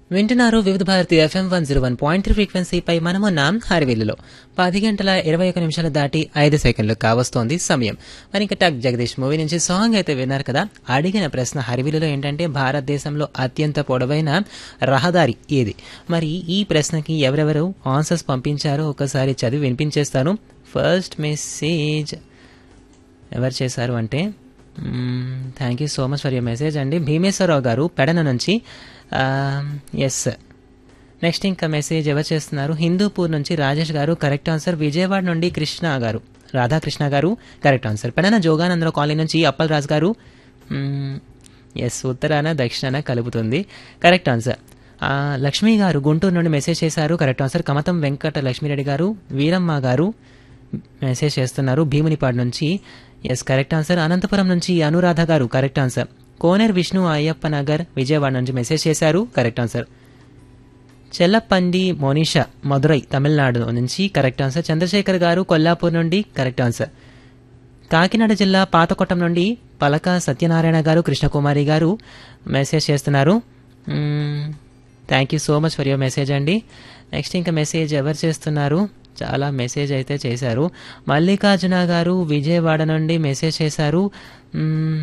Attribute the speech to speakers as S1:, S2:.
S1: వింటున్నారు Vividh Bharati FM one zero one point three ఫ్రీక్వెన్సీపై మనమున్నాం హరివిల్లులో పది గంటల ఇరవై ఒక నిమిషాలు దాటి ఐదు సెకండ్లు కావస్తోంది సమయం మరి ఇంకా టక్ జగదీష్ మూవీ నుంచి సాంగ్ అయితే విన్నారు కదా అడిగిన ప్రశ్న హరివిల్లులో ఏంటంటే భారతదేశంలో అత్యంత పొడవైన రహదారి ఏది మరి ఈ ప్రశ్నకి ఎవరెవరు ఆన్సర్స్ పంపించారో ఒకసారి చదివి వినిపించేస్తాను ఫస్ట్ మెసేజ్ ఎవరు చేశారు అంటే thank you so much for your message అండి భీమేశ్వరరావు గారు పెడన నుంచి ఎస్ నెక్స్ట్ ఇంకా మెసేజ్ ఎవరు చేస్తున్నారు హిందూపూర్ నుంచి రాజేష్ గారు కరెక్ట్ ఆన్సర్ విజయవాడ నుండి Krishna garu Radhakrishna garu correct answer Pedana Joganandarao colony నుంచి అప్పల్ రాజు గారు ఎస్ ఉత్తరాన దక్షిణాన కలుపుతుంది కరెక్ట్ ఆన్సర్ ఆ, లక్ష్మి గారు గుంటూరు నుండి మెసేజ్ చేశారు కరెక్ట్ ఆన్సర్ కమతం వెంకట లక్ష్మీరెడ్డి గారు వీరమ్మ గారు మెసేజ్ చేస్తున్నారు భీమునిపాడు నుంచి ఎస్ కరెక్ట్ ఆన్సర్ అనంతపురం నుంచి అనురాధ గారు కరెక్ట్ ఆన్సర్ కోనేర్ విష్ణు అయ్యప్ప నగర్ విజయవాడ నుంచి మెసేజ్ చేశారు కరెక్ట్ ఆన్సర్ చెల్లపండి మోనిషా మదురై తమిళనాడు నుంచి కరెక్ట్ ఆన్సర్ చంద్రశేఖర్ గారు కొల్లాపూర్ నుండి కరెక్ట్ ఆన్సర్ కాకినాడ జిల్లా పాతకొట్టం నుండి పలక సత్యనారాయణ గారు కృష్ణకుమారి గారు మెసేజ్ చేస్తున్నారు thank you so much for your message అండి నెక్స్ట్ ఇంకా మెసేజ్ ఎవరు చేస్తున్నారు చాలా మెసేజ్ అయితే చేశారు మల్లికార్జున గారు విజయవాడ నుండి మెసేజ్ చేశారు మ్మ్,